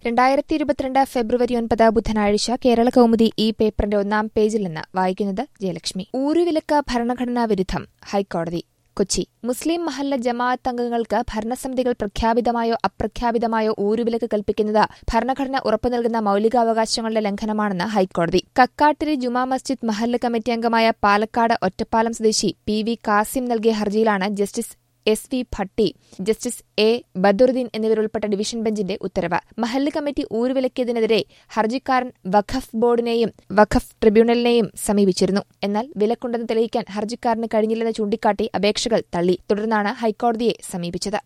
രണ്ടായിരത്തി ഇരുപത്തിരണ്ട് ഫെബ്രുവരി ഒൻപത് ബുധനാഴ്ച കേരള കൗമുദി ഈ പേപ്പറിന്റെ ഒന്നാം പേജിൽ നിന്ന് വായിക്കുന്നത് ജയലക്ഷ്മി ഊരുവിലക്ക് ഭരണഘടനാ വിരുദ്ധം ഹൈക്കോടതി കൊച്ചി മുസ്ലിം മഹല്ല ജമാഅത്ത് അംഗങ്ങൾക്ക് ഭരണസമിതികൾ പ്രഖ്യാപിതമായോ അപ്രഖ്യാപിതമായോ ഊരുവിലക്ക് കൽപ്പിക്കുന്നത് ഭരണഘടന ഉറപ്പു നൽകുന്ന മൌലികാവകാശങ്ങളുടെ ലംഘനമാണെന്ന് ഹൈക്കോടതി കക്കാട്ടിരി ജുമാ മസ്ജിദ് മഹല്ല് കമ്മിറ്റി അംഗമായ പാലക്കാട് ഒറ്റപ്പാലം സ്വദേശി പി വി കാസിം നൽകിയ ഹർജിയിലാണ് justice S V Bhatti justice A Badaruddin എന്നിവരുൾപ്പെട്ട ഡിവിഷൻ ബെഞ്ചിന്റെ ഉത്തരവ് മഹല്ല് കമ്മിറ്റി ഊരുവിലക്കിയതിനെതിരെ ഹർജിക്കാരൻ വഖഫ് ബോർഡിനെയും വഖഫ് ട്രിബ്യൂണലിനെയും സമീപിച്ചിരുന്നു എന്നാൽ വിലക്കുണ്ടെന്ന് തെളിയിക്കാൻ ഹർജിക്കാരന് കഴിഞ്ഞില്ലെന്ന് ചൂണ്ടിക്കാട്ടി അപേക്ഷകൾ തള്ളി തുടർന്നാണ് ഹൈക്കോടതിയെ സമീപിച്ചത്